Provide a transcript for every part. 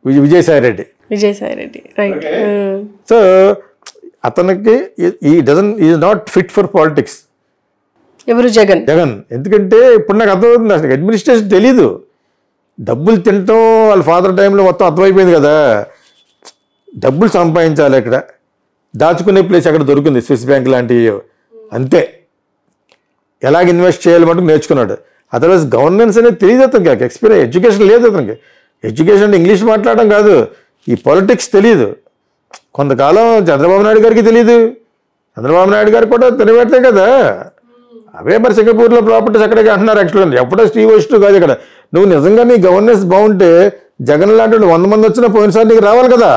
Vijay Vijayasai Reddy Vijayasai Reddy right so అతనికి ఈ dozen is not fit for politics ఎవరు జగన్ జగన్ ఎందుకంటే ఇప్పుడు నాకు అర్థమవుతుంది అసలు అడ్మినిస్ట్రేషన్ తెలీదు డబ్బులు తినటం వాళ్ళ ఫాదర్ టైంలో మొత్తం అర్థమైపోయింది కదా డబ్బులు సంపాదించాలి ఇక్కడ దాచుకునే ప్లేస్ అక్కడ దొరికింది స్విస్ బ్యాంక్ లాంటివి అంతే ఎలాగ ఇన్వెస్ట్ చేయాలి మటుకు నేర్చుకున్నాడు అదర్వైజ్ గవర్నెన్స్ అనేది తెలియదు అతనికి ఎక్స్పీరియన్స్ ఎడ్యుకేషన్ లేదు అతనికి ఎడ్యుకేషన్ అంటే ఇంగ్లీష్ మాట్లాడడం కాదు ఈ పాలిటిక్స్ తెలియదు కొంతకాలం చంద్రబాబు నాయుడు గారికి తెలియదు చంద్రబాబు నాయుడు గారు కూడా తెలియబెడతాయి కదా అవే మరి సింగపూర్లో ప్రాపర్టీస్ అక్కడికి అంటున్నారు యాక్చువల్గా ఎప్పుడో స్టీ వస్తు కాదు ఇక్కడ నువ్వు నిజంగా నీ గవర్నెన్స్ బాగుంటే జగన్ లాంటి వాళ్ళు వంద మంది వచ్చినా పోయినసారి నీకు రావాలి కదా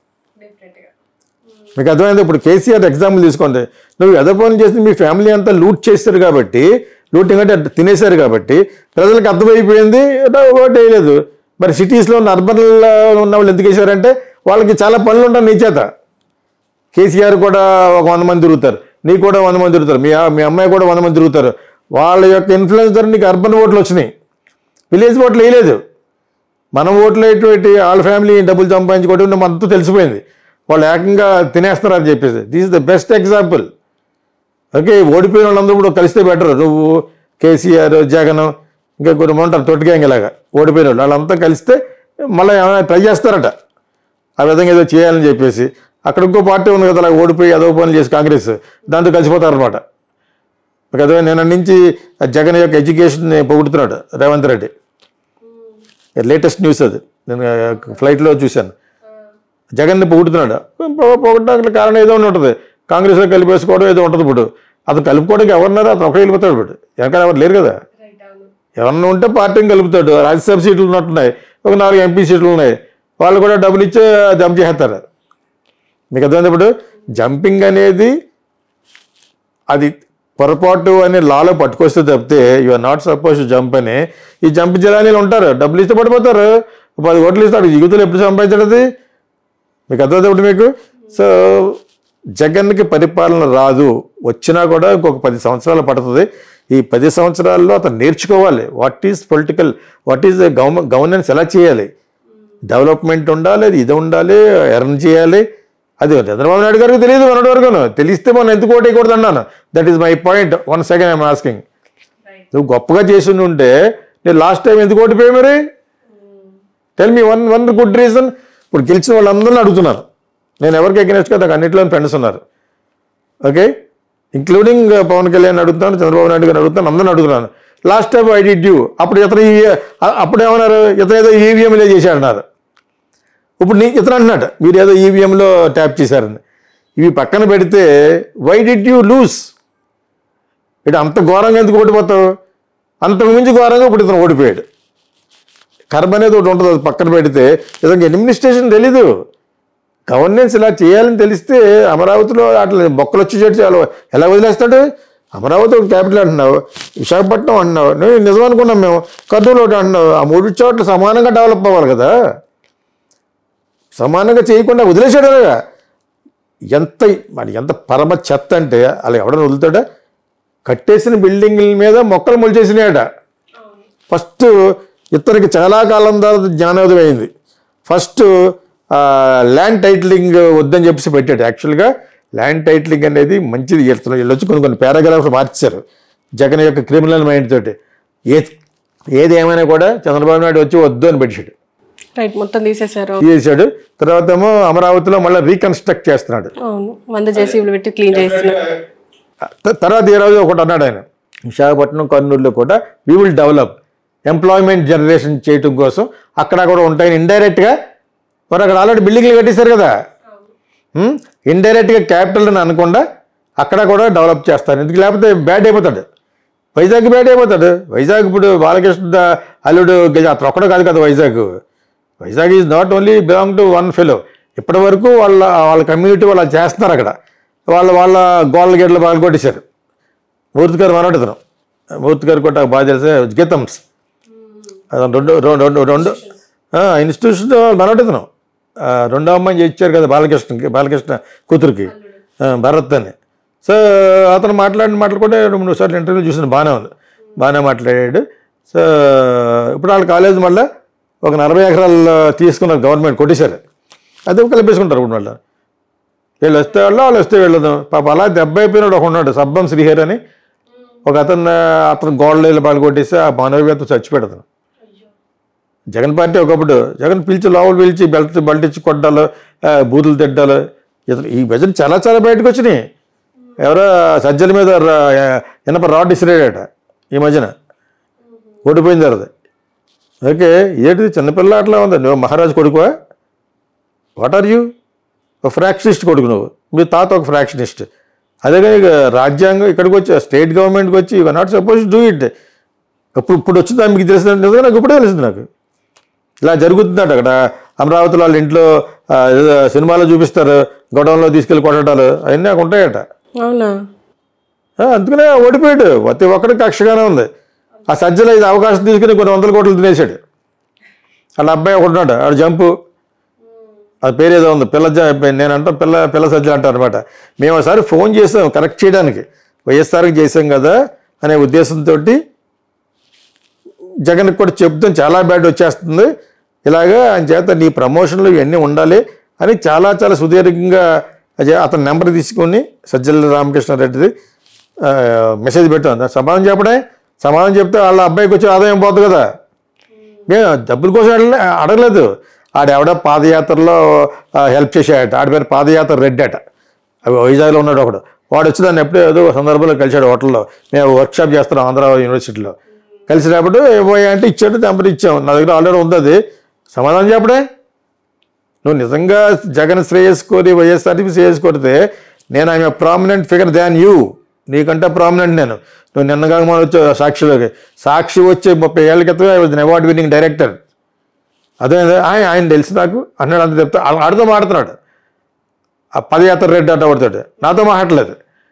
మీకు అర్థమైంది ఇప్పుడు కేసీఆర్ ఎగ్జాంపుల్ తీసుకోండి నువ్వు ఎదో పనులు చేసి మీ ఫ్యామిలీ అంతా లూట్ చేస్తారు కాబట్టి లూటింగ్ అంటే తినేశారు కాబట్టి ప్రజలకు అర్థమైపోయింది ఏదో ఓటు వేయలేదు మరి సిటీస్లో ఉన్న అర్బన్లో ఉన్న వాళ్ళు ఎందుకు వేసారంటే వాళ్ళకి చాలా పనులు ఉంటాయి నీ చేత కేసీఆర్ కూడా ఒక వంద మంది తిరుగుతారు నీకు కూడా వంద మంది తిరుగుతారు మీ మీ అమ్మాయి కూడా వంద మంది తిరుగుతారు వాళ్ళ యొక్క ఇన్ఫ్లుయెన్స్ ద్వారా నీకు అర్బన్ ఓట్లు వచ్చినాయి విలేజ్ ఓట్లు వేయలేదు మనం ఓట్లు వేయటువంటి వాళ్ళ ఫ్యామిలీ డబ్బులు సంపాదించుకోవడం మనతో తెలిసిపోయింది వాళ్ళు ఏకంగా తినేస్తారు అని చెప్పేసి this is the best example okay ఓడిపోయిన వాళ్ళందరూ కూడా కలిస్తే బెటర్ నువ్వు కేసీఆర్ జగన్ ఇంకా కొన్ని ఉంటారు తొట్టిగ్యాంగ్ ఇలాగా ఓడిపోయిన వాళ్ళు వాళ్ళంతా కలిస్తే మళ్ళీ ఏమైనా ట్రై చేస్తారట ఆ విధంగా ఏదో చేయాలని చెప్పేసి అక్కడ ఇంకో పార్టీ ఉంది కదా అలా ఓడిపోయి అదో పనులు చేసి కాంగ్రెస్ దాంతో కలిసిపోతారనమాట మీకు అదే నేను నుంచి ఆ జగన్ యొక్క ఎడ్యుకేషన్ పొగుడుతున్నాడు రేవంత్ రెడ్డి లేటెస్ట్ న్యూస్ అది నేను ఫ్లైట్లో చూశాను జగన్ని పొగుడుతున్నాడు పొ- పొగడడానికి కారణం ఏదో ఉండి ఉంటుంది కాంగ్రెస్లో కలిపేసుకోవడం ఏదో ఉంటుంది ఇప్పుడు అతను కలుపుకోవడానికి ఎవరున్నారో అతను ఒకటే వెళ్ళిపోతాడు ఇప్పుడు వెనకాల ఎవరు లేరు కదా ఎవరన్నా ఉంటే పార్టీని కలుపుతాడు రాజ్యసభ సీట్లు ఉన్నట్టున్నాయి ఒక నాలుగు ఎంపీ సీట్లు ఉన్నాయి వాళ్ళు కూడా డబ్బులు ఇచ్చే జంప్ చేస్తారు మీకు అర్థమైంది ఇప్పుడు జంపింగ్ అనేది అది పొరపాటు అనే లాలో పట్టుకొస్తే తప్పితే you are not suppose jump అని ఈ జంప్ జలానీలు ఉంటారు డబ్బులు ఇస్తే పడిపోతారు పది ఓట్లు ఇస్తాడు యువతలు ఎప్పుడు సంపాదించడు అది మీకు అర్థమైంది ఇప్పుడు మీకు సో జగన్కి పరిపాలన రాదు వచ్చినా కూడా ఇంకొక పది సంవత్సరాలు పడుతుంది ఈ పది సంవత్సరాల్లో అతను నేర్చుకోవాలి what is political what is govern governance ఎలా చేయాలి డెవలప్మెంట్ ఉండాలి అది ఇది ఉండాలి ఎర్న్ చేయాలి అది చంద్రబాబు నాయుడు గారికి తెలియదు మొన్నటి వరకు తెలిస్తే మనం ఎందుకు ఓటేయకూడదు అన్నాను that is my point one second I'm asking నువ్వు గొప్పగా చేసి ఉంటే నేను లాస్ట్ టైం ఎందుకు ఓడిపోయావు మరి tell me one one good reason ఇప్పుడు గెలిచిన వాళ్ళందరినీ అడుగుతున్నాను నేను ఎవరికి ఎగ్నెస్ట్ కదా నాకు అన్నింటిలో ఫ్రెండ్స్ ఉన్నారు ఓకే ఇంక్లూడింగ్ పవన్ కళ్యాణ్ అడుగుతాను చంద్రబాబు నాయుడు గారిని అడుగుతాను అందరిని అడుగుతున్నాను last time I did you అప్పుడు ఇతను ఈ- అప్పుడు ఏమన్నారు ఇతను ఏదో ఈవీఎంలో చేశాడన్నారు ఇప్పుడు నీ ఇతను అంటున్నాడు మీరు ఏదో ఈవీఎంలో ట్యాప్ చేశారని ఇవి పక్కన పెడితే వై డిడ్ యూ లూజ్ ఇటు అంత ఘోరంగా ఎందుకు ఓడిపోతావు అంతకు మించి ఘోరంగా ఇప్పుడు ఇతను ఓడిపోయాడు కర్మ అనేది ఒకటి ఉంటుంది అది పక్కన పెడితే ఇతనికి అడ్మినిస్ట్రేషన్ తెలీదు గవర్నెన్స్ ఇలా చేయాలని తెలిస్తే అమరావతిలో అట్లా బొక్కలు వచ్చి చెట్టు చాలా ఎలా వదిలేస్తాడు అమరావతి ఒక క్యాపిటల్ అంటున్నావు విశాఖపట్నం అంటున్నావు నేను నిజం అనుకున్నాం మేము కర్నూలు ఒకటి అంటున్నావు ఆ మూడు చోట్ల సమానంగా డెవలప్ అవ్వాలి కదా సమానంగా చేయకుండా వదిలేశాడు అలాగా ఎంత మరి ఎంత పరమ చెత్త అంటే అలా ఎవడన్నా వదులుతాడా కట్టేసిన బిల్డింగ్ల మీద మొక్కలు మొలిచేసినాయట ఫస్ట్ ఇతనికి చాలా కాలం తర్వాత జ్ఞానోదయం అయింది ఫస్ట్ ల్యాండ్ టైటిలింగ్ వద్దని చెప్పేసి పెట్టాడు యాక్చువల్గా ల్యాండ్ టైటిలింగ్ అనేది మంచిది ఇతను వీళ్ళు వచ్చి కొన్ని కొన్ని పారాగ్రాఫ్లు మార్చారు జగన్ యొక్క క్రిమినల్ మైండ్ తోటి ఏ ఏది ఏమైనా కూడా చంద్రబాబు నాయుడు వచ్చి వద్దు అని పెట్టాడు రైట్ మొత్తం తీసేశారు చేశాడు తర్వాత ఏమో అమరావతిలో మళ్ళీ రీకన్స్ట్రక్ట్ చేస్తున్నాడు అవును వంద జేసీబీలు పెట్టి క్లీన్ చేస్తున్నారు త- తర్వాత ఈ రోజు ఒకటి అన్నాడు ఆయన విశాఖపట్నం కర్నూలులో కూడా we will develop employment generation చేయటం కోసం అక్కడ కూడా ఉంటాయని ఇండైరెక్ట్గా మరి అక్కడ ఆల్రెడీ బిల్డింగ్లు కట్టేశారు కదా ఇండైరెక్ట్గా క్యాపిటల్ అని అనకుండా అక్కడ కూడా డెవలప్ చేస్తారు ఎందుకు లేకపోతే బ్యాడ్ అయిపోతాడు వైజాగ్ బ్యాడ్ అయిపోతాడు వైజాగ్ ఇప్పుడు బాలకృష్ణ అల్లుడు గజ అతను ఒక్కడే కాదు కదా Vizag Vizag is not only belong to one fellow ఇప్పటి వరకు వాళ్ళ వాళ్ళ కమ్యూనిటీ వాళ్ళు అది చేస్తున్నారు అక్కడ వాళ్ళ వాళ్ళ గోళ్ళ గేట్లు బాగా కొట్టేశారు మూర్తి గారు మనోడు ఇతను మూర్తి గారు కూడా బాగా తెలిసే గీతమ్స్ అతను రెండు రెండు రెండు రెండు ఇన్స్టిట్యూషన్ మనోడు ఇతను ఆ, రెండో అమ్మాయి ఇచ్చారు కదా బాలకృష్ణకి బాలకృష్ణ కూతురికి ఆ, భరత్ అని సో అతను మాట్లాడిన మాటలు కూడా రెండు మూడు సార్లు ఇంటర్వ్యూ చూసిన బాగానే ఉంది బాగానే మాట్లాడాడు సో ఇప్పుడు వాళ్ళ కాలేజ్ మళ్ళీ ఒక నలభై ఎకరాలు తీసుకున్నారు గవర్నమెంట్ కొట్టేశారు అదే కలిపేసుకుంటారు ఇప్పుడు వాళ్ళు వీళ్ళు వస్తే వాళ్ళు వాళ్ళు వస్తే వెళ్ళదు పాప అలా దెబ్బ అయిపోయినాడు ఒక ఉన్నాడు సబ్బం శ్రీహరి అని ఒక అతను అతను గోడలు వెళ్ళి బాగా కొట్టేసి ఆ మానవీయత చచ్చిపెడతాను జగన్ పార్టీ ఒకప్పుడు జగన్ పిలిచి లోపల పిలిచి బెల్ట్ బెల్ట్ ఇచ్చి కొట్టాలు ఆ, బూతులు తిట్టాలు ఇతను ఈ భజన చాలా చాలా బయటకు వచ్చినాయి ఎవరో సజ్జల మీద రా- ఇనప రాడ్ ఇసిరేడట ఈ మధ్యన ఓడిపోయిన తర్వాత ఓకే ఏంటిది చిన్నపిల్ల అట్లా ఉంది నువ్వు మహారాజు కొడుకువా వాట్ ఆర్ యూ ఒక ఫ్రాక్షనిస్ట్ కొడుకు నువ్వు మీ తాత ఒక ఫ్రాక్షనిస్ట్ అదే కానీ ఇక రాజ్యాంగం ఇక్కడికి వచ్చి స్టేట్ గవర్నమెంట్కి వచ్చి you not suppose do it ఇప్పుడు ఇప్పుడు వచ్చిందా మీకు తెలిసింది నిజంగా నాకు ఇప్పుడే తెలిసింది నాకు ఇలా జరుగుతుందట అక్కడ అమరావతిలో వాళ్ళ ఇంట్లో ఆ, ఏదో సినిమాలో చూపిస్తారు గొడవలో తీసుకెళ్ళి కొట్టడాలు అవన్నీ నాకు ఉంటాయట అవునా ఆ, అందుకనే ఓడిపోయాడు ప్రతి ఒక్కడికి కక్షగానే ఉంది ఆ సజ్జలో ఇది అవకాశం తీసుకుని కొన్ని వందల కోట్లు తినేసాడు వాళ్ళ అబ్బాయి ఒకటి ఉన్నాడు ఆడు జంపు అది పేరు ఏదో ఉంది పిల్ల జ- నేను అంటాం పిల్ల పిల్ల సజ్జలు అంటారు అనమాట మేము ఒకసారి ఫోన్ చేసాం కరెక్ట్ చేయడానికి వైఎస్ఆర్కి చేసాం కదా అనే ఉద్దేశంతో జగన్కి కూడా చెప్తాం చాలా బ్యాడ్ వచ్చేస్తుంది ఇలాగా ఆయన చేత నీ ప్రమోషన్లు ఇవన్నీ ఉండాలి అని చాలా చాలా సుదీర్ఘంగా అజయ్ అతని నెంబర్ తీసుకొని సజ్జల రామకృష్ణారెడ్డిది ఆ, మెసేజ్ పెట్టాం దానికి సమాధానం చెప్పడే సమాధానం చెప్తే వాళ్ళ అబ్బాయికి వచ్చి ఆదాయం పోతుంది కదా మేము డబ్బుల కోసం అడగలే అడగలేదు ఆడెవడ పాదయాత్రలో ఆ, హెల్ప్ చేసాడట ఆడి పేరు పాదయాత్ర రెడ్డి అట అవి వైజాగ్లో ఉన్నాడు ఒకడు వాడు వచ్చి దాన్ని ఎప్పుడో ఏదో ఒక సందర్భంలో కలిశాడు హోటల్లో మేము వర్క్షాప్ చేస్తున్నాం ఆంధ్ర యూనివర్సిటీలో కలిసినప్పుడు ఏమోయా అంటే ఇచ్చాడు నెంబర్ ఇచ్చాం నా దగ్గర ఆల్రెడీ ఉంది అది సమాధానం చెప్పడే నువ్వు నిజంగా జగన్ శ్రేయస్ కోరి వైఎస్ఆర్టీపీ శ్రేయస్ కోరితే నేను I'm prominent figure than you నీకంటే ప్రామినెంట్ నేను నువ్వు నిన్నగా మనం వచ్చే సాక్షిలోకి సాక్షి వచ్చే ముప్పై ఏళ్ళ క్రితమే I was award winning director అదే ఆయన ఆయన తెలుసు నాకు అన్నాడు అంత చెప్తా ఆ- ఆడితో మాడుతున్నాడు ఆ పదయాత్ర రెడ్డి అట్ట పడతాడు నాతో మాట్లాడలేదు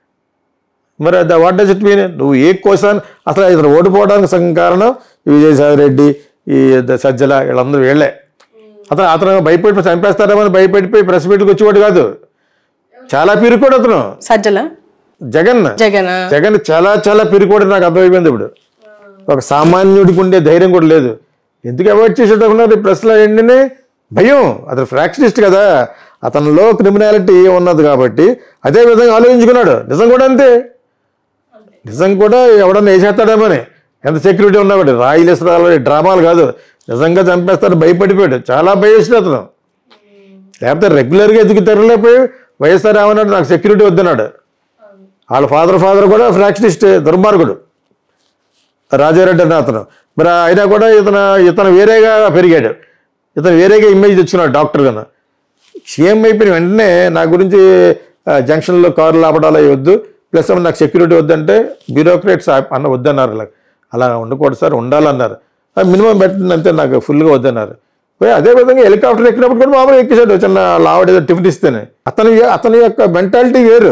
మరి అది వాట్ డస్ ఇట్ మీన్ నువ్వు ఏ కోసం అసలు ఇతను ఓడిపోవడానికి సగం కారణం ఈ విజయసాయి రెడ్డి ఈ ద- సజ్జల వీళ్ళందరూ వీళ్ళే అతను అతను భయపడి చంపేస్తారేమని భయపడిపోయి ప్రెస్ మీట్కి వచ్చేవాడు కాదు చాలా పిరుకోడు అతను సజ్జల జగన్ జగనా జగన్ చాలా చాలా పిరుకోడు నాకు అర్థమైపోయింది ఇప్పుడు ఒక సామాన్యుడికి ఉండే ధైర్యం కూడా లేదు ఎందుకు అవాయిడ్ చేసేటప్పుడు ప్రెస్లో ఏంటనే భయం అతను ఫ్రాక్షనిస్ట్ కదా అతనిలో క్రిమినాలిటీ ఉన్నది కాబట్టి అదే విధంగా ఆలోచించుకున్నాడు నిజం కూడా అంతే నిజం కూడా ఎవడన్నా వేసేస్తాడేమని ఎంత సెక్యూరిటీ ఉన్నా కూడా రాయిలు ఇసురాలు డ్రామాలు కాదు నిజంగా చంపేస్తాడు భయపడిపోయాడు చాలా భయస్తుంది అతను లేకపోతే రెగ్యులర్గా ఎదుగు తెరలేకపోయి వైఎస్ఆర్ ఏమన్నాడు నాకు సెక్యూరిటీ వద్దన్నాడు వాళ్ళ ఫాదర్ ఫాదర్ కూడా ఫ్రాక్షనిస్ట్ దుర్మార్గుడు రాజారెడ్డి అనే అతను మరి అయినా కూడా ఇతను ఇతను వేరేగా పెరిగాడు ఇతను వేరేగా ఇమేజ్ తెచ్చుకున్నాడు డాక్టర్ కన్నా సీఎం అయిపోయిన వెంటనే నా గురించి ఆ, జంక్షన్లో కార్లు ఆపడాలు అవి వద్దు ప్లస్ నాకు సెక్యూరిటీ వద్దంటే బ్యూరోక్రేట్స్ అన్న వద్దన్నారు అలా అలా ఉండకూడదు సార్ ఉండాలన్నారు మినిమం పెట్టిందంటే నాకు ఫుల్గా వద్దన్నారు పోయి అదే విధంగా హెలికాప్టర్ ఎక్కినప్పుడు కూడా మామూలుగా ఎక్కేసాడు చిన్న లావడ ఏదో టిఫిన్ ఇస్తేనే అతని అతని యొక్క మెంటాలిటీ వేరు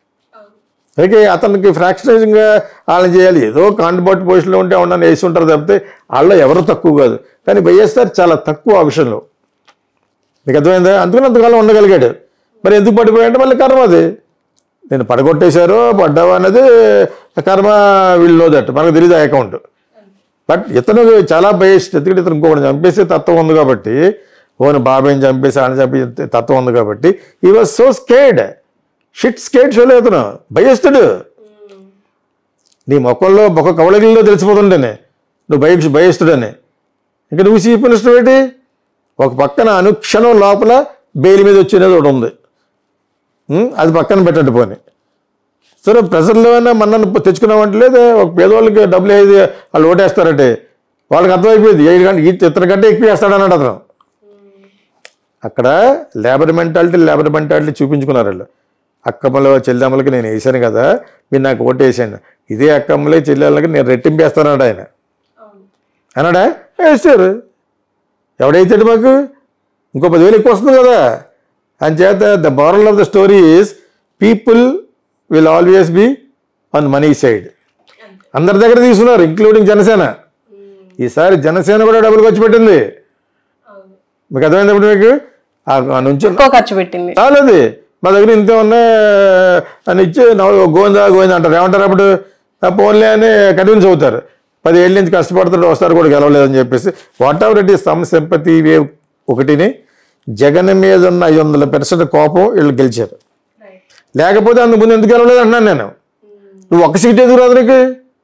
ఓకే అతనికి ఫ్రాక్షనైజింగ్గా వాళ్ళని చేయాలి ఏదో కాంట్రిబ్యూట్ పొజిషన్లో ఉంటే ఉండని వేసి ఉంటారు తప్పితే వాళ్ళ ఎవరు తక్కువ కాదు కానీ వైఎస్ఆర్ చాలా తక్కువ ఆ విషయంలో మీకు అర్థమైందా అందుకని అంతకాలం ఉండగలిగాడు మరి ఎందుకు పడిపోయాడంటే మళ్ళీ కర్మ అది నేను పడగొట్టేశారో పడ్డావా అనేది కర్మ వీళ్ళోదట మనకు తెలియదు ఆ అకౌంట్ బట్ ఇతను చాలా బయస్ట్ ఎందుకంటే ఇతను ఇంకొకటి చంపేసే తత్వం ఉంది కాబట్టి ఓని బాబాయ్ని చంపేసి ఆయన చంపేసే తత్వం ఉంది కాబట్టి he was so scared shit scared షోలో ఇతను భయస్తుడు నీ ముఖంలో ముఖ కవళగిల్లో తెలిసిపోతుంటేనే నువ్వు భయ భయస్తుడని ఇంకా నువ్వు చీఫ్ మినిస్టర్ ఏంటి ఒక పక్కన అనుక్షణం లోపల బెయిల్ మీద వచ్చేది ఒకటి ఉంది ఉం? అది పక్కన పెట్టండి పోని సరే ప్రజల్లో అయినా మన్నను తెచ్చుకున్నామంటే లేదా ఒక పేదవాళ్ళకి డబ్బులు వేసి వాళ్ళు ఓటేస్తారంటే వాళ్ళకి అర్థమైపోయింది ఏడు గంట ఈ ఇతని కంటే ఎక్కువ వేస్తాడన్నాడు అతను అక్కడ లేబర్ మెంటాలిటీ లేబర్ మెంటాలిటీ చూపించుకున్నారు వాళ్ళు అక్కమ్మలో చెల్లెమ్మలకి నేను వేసాను కదా మీరు నాకు ఓటు వేసాను ఇదే అక్కమ్మలే చెల్లెళ్ళకి నేను రెట్టింపు వేస్తానన్నాడు ఆయన అన్నాడా వేస్తారు ఎవడైతాడు మాకు ఇంకో పదివేలు ఎక్కువ వస్తుంది కదా అని చేత the moral of the story is people will always be on money side అందరి దగ్గర తీసుకున్నారు ఇంక్లూడింగ్ జనసేన ఈసారి జనసేన కూడా డబ్బులు ఖర్చు పెట్టింది మీకు అర్థమైంది ఇప్పుడు మీకు ఆ- ఆ నుంచి ఎక్కువ ఖర్చు పెట్టింది చాలది మా దగ్గర ఇంతే ఉన్నా అని ఇచ్చి నవ్వు గోవిందా గోవిందా అంటారు ఏమంటారు అప్పుడు ఆ పోన్లే అని కన్విన్స్ అవుతారు పదేళ్ళ నుంచి కష్టపడుతుంటే వస్తారు కూడా గెలవలేదని చెప్పేసి whatever it is some sympathy wave ఒకటిని జగన్ మీద ఉన్న ఐదు వందల పర్సెంట్ కోపం వీళ్ళు గెలిచారు లేకపోతే అందు ముందు ఎందుకు గెలవలేదు అంటున్నాను నేను నువ్వు ఒక్క సీట్ ఎందుకు రాదు నీకు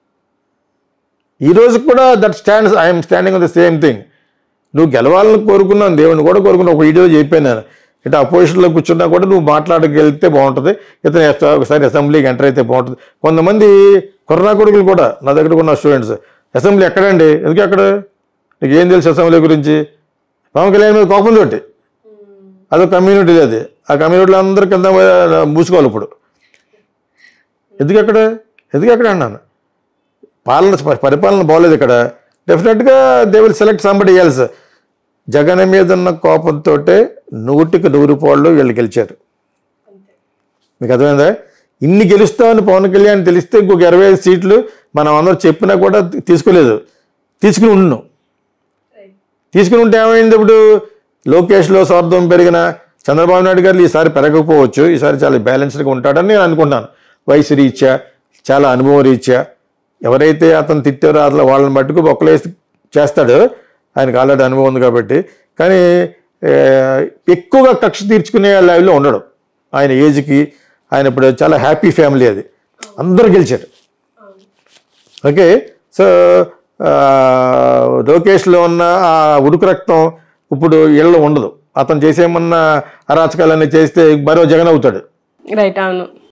ఈ రోజు కూడా that stands I'm standing on the same thing నువ్వు గెలవాలని కోరుకున్నాను దేవుని కూడా కోరుకున్నా ఒక వీడియో చెప్పాను నేను ఇటు అపోజిషన్లో కూర్చున్నా కూడా నువ్వు మాట్లాడగలిగితే బాగుంటుంది ఇతను ఎస్ట- ఒకసారి అసెంబ్లీకి ఎంటర్ అయితే బాగుంటుంది కొంతమంది కరోనా కొడుకులు కూడా నా దగ్గర ఉన్న స్టూడెంట్స్ అసెంబ్లీ ఎక్కడండి ఎందుకు ఎక్కడ నీకు ఏం తెలుసు అసెంబ్లీ గురించి పవన్ కళ్యాణ్ మీద కోపం తోటి అదొక కమ్యూనిటీ అది ఆ కమ్యూనిటీలో అందరి కింద మూసుకోవాలి ఇప్పుడు ఎందుకు ఎక్కడ ఎందుకు ఎక్కడ అన్నాను పాలన ప- పరిపాలన బాగోలేదు ఇక్కడ డెఫినెట్గా they will select somebody else Jagan మీద ఉన్న కోపంతో నూటికి నూరు పాళ్ళు వీళ్ళు గెలిచారు మీకు అర్థమైందా ఇన్ని గెలుస్తామని పవన్ కళ్యాణ్ తెలిస్తే ఇంకొక ఇరవై ఐదు సీట్లు మనం అందరూ చెప్పినా కూడా తీ- తీసుకోలేదు తీసుకుని ఉన్నాం తీసుకుని ఉంటే ఏమైంది ఇప్పుడు లోకేష్లో స్వార్థం పెరిగిన చంద్రబాబు నాయుడు గారు ఈసారి పెరగకపోవచ్చు ఈసారి చాలా బ్యాలెన్స్డ్గా ఉంటాడని నేను అనుకుంటాను వయసు రీత్యా చాలా అనుభవం రీత్యా ఎవరైతే అతను తిట్టారో అట్లా వాళ్ళని మట్టుకు ఒక్కలేసి చేస్తాడు ఆయనకు ఆల్రెడీ అనుభవం ఉంది కాబట్టి కానీ ఏ, ఎక్కువగా కక్ష తీర్చుకునే లెవెల్లో ఉండడు ఆయన ఏజ్కి ఆయన ఇప్పుడు చాలా హ్యాపీ ఫ్యామిలీ అది అందరూ గెలిచారు ఓకే సో ఆ, లోకేష్లో ఉన్న ఆ ఉడుకు రక్తం ఇప్పుడు ఇళ్ళలో ఉండదు అతను చేసేమన్నా అరాచకాలన్నీ చేస్తే మరో జగన్ అవుతాడు రైట్ అవును